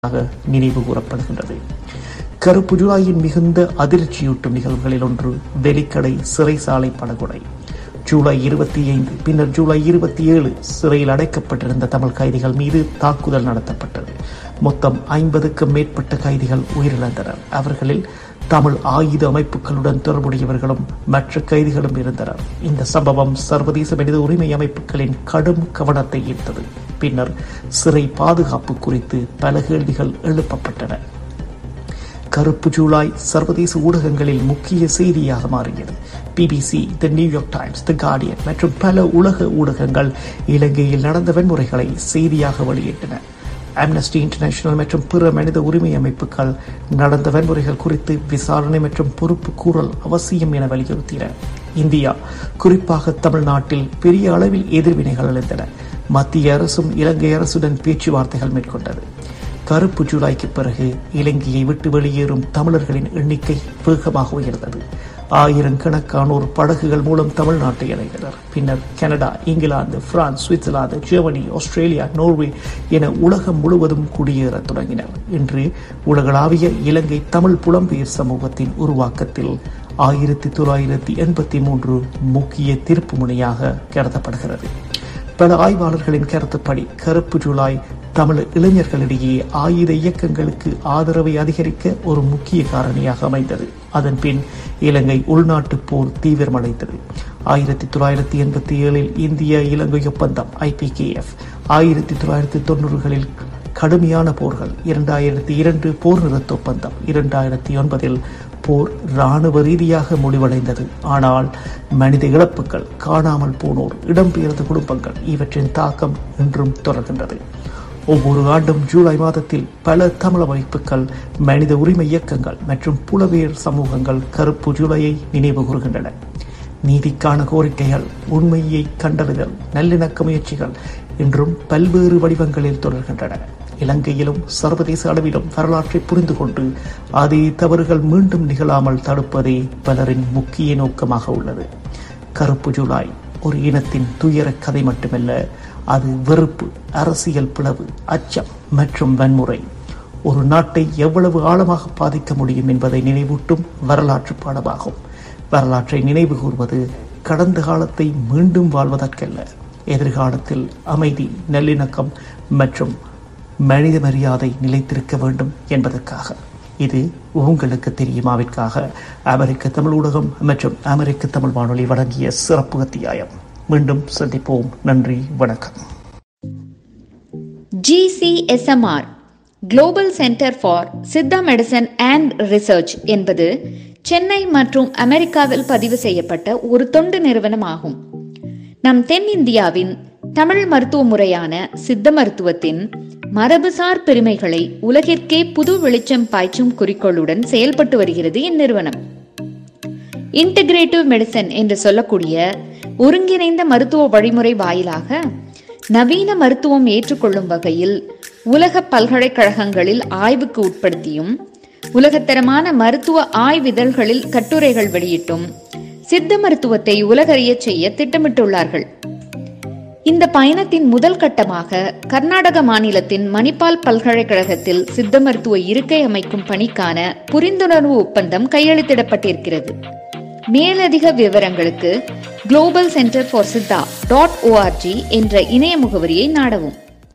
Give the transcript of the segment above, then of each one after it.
நினைவு கூறப்படுகின்றது கருப்பு ஜூலாயின் மிகுந்த அதிர்ச்சியூட்டும் நிகழ்வுகளில் ஒன்று வெலிக்கடை சிறைசாலை படுகொலை ஜூலை இருபத்தி ஐந்து பின்னர் ஜூலை இருபத்தி ஏழு சிறையில் அடைக்கப்பட்டிருந்த தமிழ் கைதிகள் மீது தாக்குதல் நடத்தப்பட்டது மொத்தம் ஐம்பதுக்கும் மேற்பட்ட கைதிகள் உயிரிழந்தனர் அவர்களில் தமிழ் ஆயுத அமைப்புகளுடன் தொடர்புடையவர்களும் மற்ற கைதிகளும் இருந்தனர் இந்த சம்பவம் சர்வதேச மனித உரிமை அமைப்புகளின் கடும் கவனத்தை ஈர்த்தது பின்னர் சிறை பாதுகாப்பு குறித்து பல கேள்விகள் எழுப்பப்பட்டன கருப்பு ஜூலாய் சர்வதேச ஊடகங்களில் முக்கிய செய்தியாக மாறியது BBC the New York Times the Guardian மற்றும் பல உலக ஊடகங்கள் இலங்கையில் நடந்த வன்முறைகளை செய்தியாக வெளியிட்டன அம்னஸ்டி இன்டர்நேஷனல் மற்றும் பிற மனித உரிமை அமைப்புகள் நடந்த வன்முறைகள் குறித்து விசாரணை மற்றும் பொறுப்பு கூறல் அவசியம் என வலியுறுத்தின இந்தியா குறிப்பாக தமிழ்நாட்டில் பெரிய அளவில் எதிர்வினைகள் எழுந்தன மத்திய அரசும் இலங்கை அரசுடன் பேச்சுவார்த்தைகள் மேற்கொண்டது கருப்பு ஜூலைக்கு பிறகு இலங்கையை விட்டு வெளியேறும் தமிழர்களின் எண்ணிக்கை வேகமாக உயர்ந்தது ஆயிரக்கணக்கானோர் படகுகள் மூலம் தமிழ்நாட்டை அடைந்தனர் பின்னர் Canada England France Switzerland Germany Australia Norway என உலகம் முழுவதும் குடியேறத் தொடங்கினர் இன்று உலகளாவிய இலங்கை தமிழ் புலம்பெயர் சமூகத்தின் உருவாக்கத்தில் ஆயிரத்தி தொள்ளாயிரத்தி எண்பத்தி மூன்று முக்கிய திருப்பு முனையாக கருதப்படுகிறது பல ஆய்வாளர்களின் கருத்துப்படி கருப்பு ஜூலாய் தமிழ் இளைஞர்களிடையே ஆயுத இயக்கங்களுக்கு ஆதரவை அதிகரிக்க ஒரு முக்கிய காரணியாக அமைந்தது அதன் பின் இலங்கை உள்நாட்டு போர் தீவிரமடைந்தது ஆயிரத்தி தொள்ளாயிரத்தி எண்பத்தி ஏழில் இந்திய இலங்கை ஒப்பந்தம் ஐபிகேஎஃப் ஆயிரத்தி தொள்ளாயிரத்தி தொண்ணூறுகளில் கடுமையான போர்கள் இரண்டாயிரத்தி இரண்டு போர் நிறுத்த ஒப்பந்தம் இரண்டாயிரத்தி ஒன்பதில் போர் இராணுவ ரீதியாக முடிவடைந்தது ஆனால் மனித இழப்புகள் காணாமல் போனோர் இடம்பெயர்ந்த குடும்பங்கள் இவற்றின் தாக்கம் இன்றும் தொடர்கின்றது ஒவ்வொரு ஆண்டும் ஜூலை மாதத்தில் பல தமிழ் அமைப்புகள் மனித உரிமை இயக்கங்கள் மற்றும் புலவேர் சமூகங்கள் கருப்பு ஜூலையை நினைவு கூறுகின்றன நீதிக்கான கோரிக்கைகள் உண்மையை கண்டறிதல் நல்லிணக்க முயற்சிகள் இன்றும் பல்வேறு வடிவங்களில் தொடர்கின்றன இலங்கையிலும் சர்வதேச அளவிலும் வரலாற்றை புரிந்து கொண்டு அதே தவறுகள் மீண்டும் நிகழாமல் தடுப்பதே பலரின் முக்கிய நோக்கமாக உள்ளது கருப்பு ஜூலாய் ஒரு இனத்தின் துயர கதை மட்டுமல்ல அது வெறுப்பு அரசியல் பிளவு அச்சம் மற்றும் வன்முறை ஒரு நாட்டை எவ்வளவு ஆழமாக பாதிக்க முடியும் என்பதை நினைவூட்டும் வரலாற்று பாடமாகும் வரலாற்றை நினைவு கூர்வது கடந்த காலத்தை மீண்டும் வாழ்வதற்கல்ல எதிர்காலத்தில் அமைதி நல்லிணக்கம் மற்றும் மனித மரியாதை நிலைத்திருக்க வேண்டும் என்பதற்காக இது உங்களுக்கு தெரியுமாவிற்காக அமெரிக்க தமிழ் ஊடகம் மற்றும் அமெரிக்க தமிழ் வானொலி வழங்கிய சிறப்பு அத்தியாயம் மீண்டும் சந்திப்போம் நன்றி வணக்கம் GCSMR global centre for Siddha medicine and research என்பது சென்னை மற்றும் அமெரிக்காவில் பதிவு செய்யப்பட்ட ஒரு தொண்டு நிறுவனம் ஆகும் நம் தென்னிந்தியாவின் தமிழ் மருத்துவ முறையான சித்த மருத்துவத்தின் மரபுசார் பெருமைகளை உலகிற்கே புது வெளிச்சம் பாய்ச்சும் குறிக்கோளுடன் செயல்பட்டு வருகிறது இந்நிறுவனம் இன்டகிரேட்டிவ் மெடிசன் என்று சொல்லக்கூடிய ஒருங்கிணைந்த மருத்துவ வழிமுறை வாயிலாக நவீன மருத்துவம் ஏற்றுக்கொள்ளும் வகையில் உலக பல்கலைக்கழகங்களில் ஆய்வுக்கு உட்படுத்தியும் உலகத்தரமான மருத்துவ ஆய்விதழ்களில் கட்டுரைகள் வெளியிட்டும் சித்த மருத்துவத்தை உலகறியச் செய்ய திட்டமிட்டுள்ளார்கள் இந்த பயணத்தின் முதல் கட்டமாக கர்நாடக மாநிலத்தின் மணிப்பால் பல்கலைக்கழகத்தில் சித்த மருத்துவ இருக்கை அமைக்கும் பணிக்கான புரிந்துணர்வு ஒப்பந்தம் கையெழுத்திடப்பட்டிருக்கிறது மேலதிக விவரங்களுக்கு global centre for Siddha dot ORG என்ற இணைய முகவரியை நாடவும்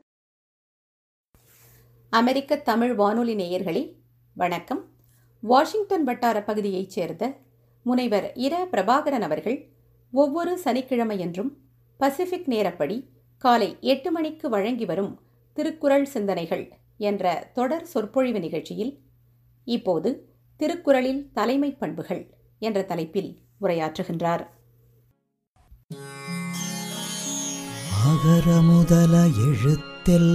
அமெரிக்க தமிழ் வானொலி நேயர்களே வணக்கம் வாஷிங்டன் வட்டார பகுதியைச் சேர்ந்த முனைவர் இர பிரபாகரன் அவர்கள் ஒவ்வொரு சனிக்கிழமையன்றும் பசிபிக் நேரப்படி காலை எட்டு மணிக்கு வழங்கி வரும் திருக்குறள் சிந்தனைகள் என்ற தொடர் சொற்பொழிவு நிகழ்ச்சியில் இப்போது திருக்குறளில் தலைமை பண்புகள் என்ற தலைப்பில் உரையாற்றுகின்றார் அகர முதல எழுத்தில்